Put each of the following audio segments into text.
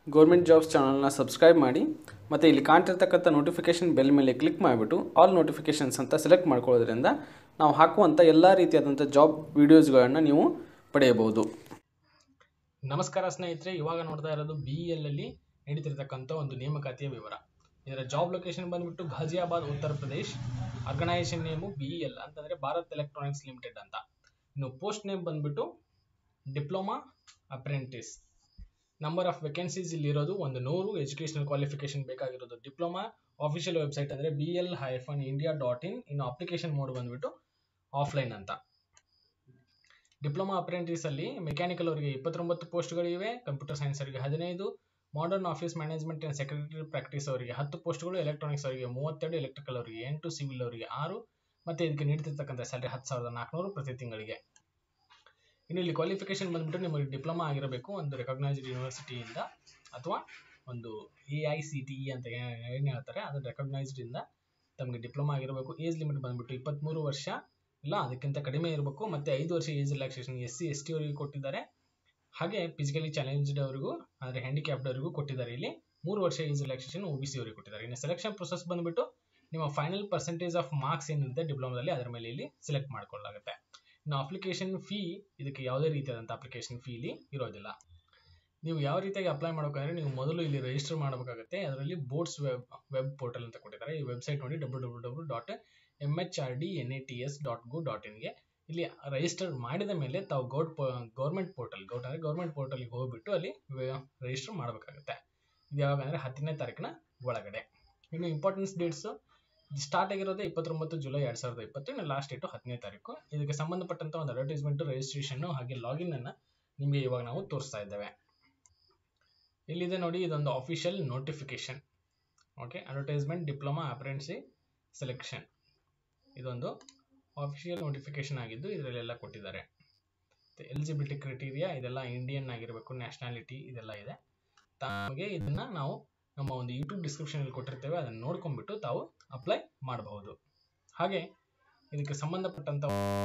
government jobs ಚಾನಲ್ನ subscribe ಮಾಡಿ ಮತ್ತು ಇಲ್ಲಿ ಕಾಣ್ತಿರ್ತಕ್ಕಂಥ ನೋಟಿಫಿಕೇಷನ್ ಬೆಲ್ ಮೇಲೆ ಕ್ಲಿಕ್ ಮಾಡಿಬಿಟ್ಟು ಆಲ್ ನೋಟಿಫಿಕೇಷನ್ಸ್ ಅಂತ ಸೆಲೆಕ್ಟ್ ಮಾಡ್ಕೊಳ್ಳೋದ್ರಿಂದ ನಾವು ಹಾಕುವಂಥ ಎಲ್ಲ ರೀತಿಯಾದಂಥ ಜಾಬ್ ವೀಡಿಯೋಸ್ಗಳನ್ನು ನೀವು ಪಡೆಯಬಹುದು ನಮಸ್ಕಾರ ಸ್ನೇಹಿತರೆ ಇವಾಗ ನೋಡ್ತಾ ಇರೋದು ಬಿ ಎಲ್ ಅಲ್ಲಿ ನಡೀತಿರ್ತಕ್ಕಂಥ ಒಂದು ನೇಮಕಾತಿಯ ವಿವರ ಇದರ ಜಾಬ್ ಲೊಕೇಶನ್ ಬಂದ್ಬಿಟ್ಟು Ghaziabad Uttar Pradesh organisation name B L ಅಂತಂದ್ರೆ ಭಾರತ್ ಎಲೆಕ್ಟ್ರಾನಿಕ್ಸ್ ಲಿಮಿಟೆಡ್ ಅಂತ ಇನ್ನು ಪೋಸ್ಟ್ ನೇಮ್ ಬಂದ್ಬಿಟ್ಟು diploma apprentice number of vacancies ಇಲ್ಲಿ ಇರೋದು ಒಂದು ನೂರು ಎಜುಕೇಶನಲ್ ಕ್ವಾಲಿಫಿಕೇಶನ್ ಬೇಕಾಗಿರೋದು ಡಿಪ್ಲೊಮಾ ಆಫಿಷಿಯಲ್ ವೆಬ್ಸೈಟ್ ಅಂದ್ರೆ B L hyphen India dot in ಇನ್ನು ಅಪ್ಲಿಕೇಶನ್ ಮೋಡ್ ಬಂದ್ಬಿಟ್ಟು ಆಫ್ಲೈನ್ ಅಂತ ಡಿಪ್ಲೊಮಾ ಅಪ್ರೆಂಟಿಸ್ ಅಲ್ಲಿ ಮೆಕ್ಯಾನಿಕಲ್ ಅವರಿಗೆ ಇಪ್ಪತ್ತೊಂಬತ್ತು ಪೋಸ್ಟ್ಗಳಿವೆ ಕಂಪ್ಯೂಟರ್ ಸೈನ್ಸ್ ಅವರಿಗೆ ಹದಿನೈದು modern office management and secretary practice ಅವರಿಗೆ ಹತ್ತು ಪೋಸ್ಟ್ಗಳು ಎಲೆಕ್ಟ್ರಾನಿಕ್ಸ್ ಅವರಿಗೆ ಮೂವತ್ತೆರಡು ಎಲೆಕ್ಟ್ರಿಕಲ್ ಅವರಿಗೆ ಎಂಟು ಸಿವಿಲ್ ಅವರಿಗೆ ಆರು ಮತ್ತೆ ಇದಕ್ಕೆ ನೀಡ್ತಿರ್ತಕ್ಕಂಥ ಸ್ಯಾಲರಿ ಹತ್ತು ಸಾವಿರದ ನಾಲ್ಕುನೂರು ಪ್ರತಿ ತಿಂಗಳಿಗೆ ಇನ್ನು ಇಲ್ಲಿ ಕ್ವಾಲಿಫಿಕೇಶನ್ ಬಂದ್ಬಿಟ್ಟು ನಿಮಗೆ ಡಿಪ್ಲೊಮಾ ಆಗಿರಬೇಕು ಒಂದು ರೆಕಗ್ನೈಸ್ಡ್ ಯೂನಿವರ್ಸಿಟಿಯಿಂದ ಅಥವಾ ಒಂದು A I C T E ಅಂತ ಏನು ಹೇಳ್ತಾರೆ ಅದು ರೆಕಗ್ನೈಸ್ಡ್ ಇಂದ ತಮಗೆ ಡಿಪ್ಲೊಮಾ ಆಗಿರಬೇಕು ಏಜ್ ಲಿಮಿಟ್ ಬಂದ್ಬಿಟ್ಟು ಇಪ್ಪತ್ತ್ಮೂರು ವರ್ಷ ಇಲ್ಲ ಅದಕ್ಕಿಂತ ಕಡಿಮೆ ಇರಬೇಕು ಮತ್ತೆ ಐದು ವರ್ಷ age relaxation S C S T ಅವರಿಗೆ ಕೊಟ್ಟಿದ್ದಾರೆ ಹಾಗೆ ಫಿಸಿಕಲಿ ಚಾಲೆಂಜ್ಡ್ ಅವರಿಗೂ ಅಂದರೆ ಹ್ಯಾಂಡಿಕ್ಯಾಪ್ಡ್ ಅವರಿಗೂ ಕೊಟ್ಟಿದ್ದಾರೆ ಇಲ್ಲಿ ಮೂರು ವರ್ಷ age relaxation O B C ಅವರಿಗೆ ಕೊಟ್ಟಿದ್ದಾರೆ ಇನ್ನು ಸೆಲೆಕ್ಷನ್ ಪ್ರೊಸೆಸ್ ಬಂದ್ಬಿಟ್ಟು ನಿಮ್ಮ ಫೈನಲ್ ಪರ್ಸೆಂಟೇಜ್ ಆಫ್ ಮಾರ್ಕ್ಸ್ ಏನಿರುತ್ತೆ ಡಿಪ್ಲೊಮಾದಲ್ಲಿ ಅದರ ಮೇಲೆ ಇಲ್ಲಿ ಸೆಲೆಕ್ಟ್ ಮಾಡ್ಕೊಳ್ಳಾಗುತ್ತೆ ಇನ್ನು ಅಪ್ಲಿಕೇಶನ್ ಫೀ ಇದಕ್ಕೆ ಯಾವುದೇ ರೀತಿಯಾದಂಥ ಅಪ್ಲಿಕೇಶನ್ ಫೀ ಇಲ್ಲಿ ಇರೋದಿಲ್ಲ ನೀವು ಯಾವ ರೀತಿಯಾಗಿ ಅಪ್ಲೈ ಮಾಡಬೇಕಂದ್ರೆ ನೀವು ಮೊದಲು ಇಲ್ಲಿ ರಿಜಿಸ್ಟರ್ ಮಾಡಬೇಕಾಗುತ್ತೆ ಅದರಲ್ಲಿ ಬೋರ್ಡ್ಸ್ ವೆಬ್ ವೆಬ್ ಪೋರ್ಟಲ್ ಅಂತ ಕೊಟ್ಟಿದ್ದಾರೆ ಈ ವೆಬ್ಸೈಟ್ ನೋಡಿ W W W dot M H R D N A T S dot go dot ಇನ್ಗೆ ಇಲ್ಲಿ ರಿಜಿಸ್ಟರ್ ಮಾಡಿದ ಮೇಲೆ ತಾವು ಗೌಡ್ ಗೌರ್ಮೆಂಟ್ ಪೋರ್ಟಲ್ ಗೌಟ್ ಅಂದರೆ ಗೌರ್ಮೆಂಟ್ ಪೋರ್ಟಲ್ಗೆ ಹೋಗ್ಬಿಟ್ಟು ಅಲ್ಲಿ ರಿಜಿಸ್ಟರ್ ಮಾಡಬೇಕಾಗುತ್ತೆ ಇದು ಯಾವಾಗ ಅಂದರೆ ಹತ್ತನೇ ತಾರೀಕಿನ ಒಳಗಡೆ ಇನ್ನು ಇಂಪಾರ್ಟೆನ್ಸ್ ಡೇಟ್ಸ್ ಸ್ಟಾರ್ಟ್ ಆಗಿರೋದೇ ಇಪ್ಪತ್ತೊಂಬತ್ತು ಜುಲೈ ಎರಡು ಸಾವಿರದ ಇಪ್ಪತ್ತು ಇನ್ನು ಲಾಸ್ಟ್ ಡೇಟು ಹತ್ತನೇ ತಾರೀಕು ಇದಕ್ಕೆ ಸಂಬಂಧಪಟ್ಟಂತ ಒಂದು ಅಡ್ವರ್ಟೈಸ್ಮೆಂಟ್ ರಿಜಿಸ್ಟ್ರೇಷನ್ ಹಾಗೆ ಲಾಗಿನ್ ಅನ್ನ ನಿಮಗೆ ಇವಾಗ ನಾವು ತೋರಿಸ್ತಾ ಇದ್ದೇವೆ ಇಲ್ಲಿದೆ ನೋಡಿ ಇದೊಂದು official notification okay advertisement diploma apprentice selection ಇದೊಂದು ಅಫಿಷಿಯಲ್ ನೋಟಿಫಿಕೇಶನ್ ಆಗಿದ್ದು ಇದರಲ್ಲೆಲ್ಲ ಕೊಟ್ಟಿದ್ದಾರೆ ಎಲಿಜಿಬಿಲಿಟಿ ಕ್ರೈಟೀರಿಯಾ ಇದೆಲ್ಲ ಇಂಡಿಯನ್ ಆಗಿರಬೇಕು ನ್ಯಾಷನಾಲಿಟಿ ಇದೆಲ್ಲ ಇದೆ ತಮಗೆ ಇದನ್ನ ನಾವು ನಮ್ಮ ಒಂದು ಯೂಟ್ಯೂಬ್ ಡಿಸ್ಕ್ರಿಪ್ಷನ್ ಅಲ್ಲಿ ಕೊಟ್ಟಿರ್ತೇವೆ ಅದನ್ನು ನೋಡ್ಕೊಂಡ್ಬಿಟ್ಟು ತಾವು ಅಪ್ಲೈ ಮಾಡಬಹುದು ಹಾಗೆ ಇದಕ್ಕೆ ಸಂಬಂಧಪಟ್ಟಂತ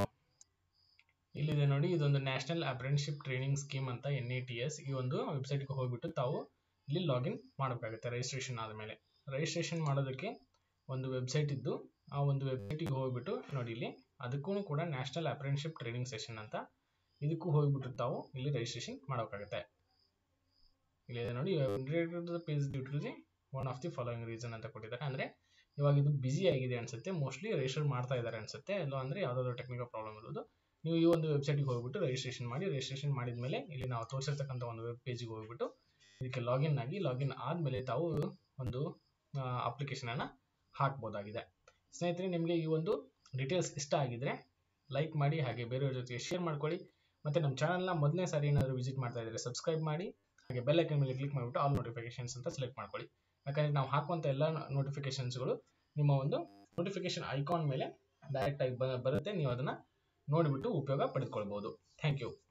ಇಲ್ಲಿದೆ ನೋಡಿ ಇದೊಂದು ನ್ಯಾಷನಲ್ ಅಪ್ರೆಂಟಿಶಿಪ್ ಟ್ರೈನಿಂಗ್ ಸ್ಕೀಮ್ ಅಂತ ಎನ್ ಇ ಟಿ ಎಸ್ ಈ ಒಂದು ವೆಬ್ಸೈಟ್ಗೆ ಹೋಗ್ಬಿಟ್ಟು ತಾವು ಇಲ್ಲಿ ಲಾಗಿನ್ ಮಾಡಬೇಕಾಗುತ್ತೆ ರಿಜಿಸ್ಟ್ರೇಷನ್ ಆದಮೇಲೆ ರಿಜಿಸ್ಟ್ರೇಷನ್ ಮಾಡೋದಕ್ಕೆ ಒಂದು ವೆಬ್ಸೈಟ್ ಇದ್ದು ಆ ಒಂದು ವೆಬ್ಸೈಟಿಗೆ ಹೋಗ್ಬಿಟ್ಟು ನೋಡಿ ಇಲ್ಲಿ ಅದಕ್ಕೂ ಕೂಡ ನ್ಯಾಷನಲ್ ಅಪ್ರೆಂಟಿಶಿಪ್ ಟ್ರೈನಿಂಗ್ ಸೆಷನ್ ಅಂತ ಇದಕ್ಕೂ ಹೋಗ್ಬಿಟ್ಟು ತಾವು ಇಲ್ಲಿ ರಿಜಿಸ್ಟ್ರೇಷನ್ ಮಾಡಬೇಕಾಗುತ್ತೆ ಇಲ್ಲಿ ನೋಡಿ page due to the one of the following reason ಅಂತ ಕೊಟ್ಟಿದ್ದಾರೆ ಅಂದ್ರೆ ಇವಾಗ ಇದು ಬಿಸಿ ಆಗಿದೆ ಅನ್ಸುತ್ತೆ ಮೋಸ್ಟ್ಲಿ ರಿಜಿಸ್ಟರ್ ಮಾಡ್ತಾ ಇದ್ದಾರೆ ಅನ್ಸುತ್ತೆ ಇಲ್ಲ ಅಂದ್ರೆ ಯಾವ್ದಾದ್ರು ಟೆಕ್ನಿಕಲ್ ಪ್ರಾಬ್ಲಮ್ ಇರೋದು ನೀವು ಈ ಒಂದು ವೆಬ್ಸೈಟ್ಗೆ ಹೋಗ್ಬಿಟ್ಟು ರಿಜಿಸ್ಟ್ರೇಷನ್ ಮಾಡಿ ರಿಜಿಸ್ಟ್ರೇಷನ್ ಮಾಡಿದ್ಮೇಲೆ ಇಲ್ಲಿ ನಾವು ತೋರಿಸಿರ್ತಕ್ಕಂಥ ಒಂದು ವೆಬ್ ಪೇಜ್ಗೆ ಹೋಗ್ಬಿಟ್ಟು ಇದಕ್ಕೆ ಲಾಗಿನ್ ಆಗಿ ಲಾಗಿನ್ ಆದಮೇಲೆ ತಾವು ಒಂದು ಅಪ್ಲಿಕೇಶನ್ ಅನ್ನ ಹಾಕ್ಬೋದಾಗಿದೆ ಸ್ನೇಹಿತರೆ ನಿಮಗೆ ಈ ಒಂದು ಡೀಟೇಲ್ಸ್ ಇಷ್ಟ ಆಗಿದ್ರೆ ಲೈಕ್ ಮಾಡಿ ಹಾಗೆ ಬೇರೆಯವ್ರ ಜೊತೆಗೆ ಶೇರ್ ಮಾಡ್ಕೊಳ್ಳಿ ಮತ್ತೆ ನಮ್ಮ ಚಾನಲ್ನ ಮೊದಲನೇ ಸಾರಿ ಏನಾದರೂ ವಿಸಿಟ್ ಮಾಡ್ತಾ ಇದ್ರೆ ಸಬ್ಸ್ಕ್ರೈಬ್ ಮಾಡಿ ಹಾಗೆ ಬೆಲ್ ಐಕನ್ ಮೇಲೆ ಕ್ಲಿಕ್ ಮಾಡಿಬಿಟ್ಟು ಆಲ್ ನೋಟಿಫಿಕೇಶನ್ಸ್ ಅಂತ ಸೆಲೆಕ್ಟ್ ಮಾಡ್ಕೊಳ್ಳಿ ಯಾಕಂದ್ರೆ ನಾವು ಹಾಕುವಂಥ ಎಲ್ಲ ನೋಟಿಫಿಕೇಶನ್ಸ್ಗಳು ನಿಮ್ಮ ಒಂದು ನೋಟಿಫಿಕೇಶನ್ ಐಕಾನ್ ಮೇಲೆ ಡೈರೆಕ್ಟ್ ಆಗಿ ಬರುತ್ತೆ ನೀವು ಅದನ್ನ ನೋಡಿಬಿಟ್ಟು ಉಪಯೋಗ ಪಡೆದುಕೊಳ್ಬಹುದು ಥ್ಯಾಂಕ್ ಯು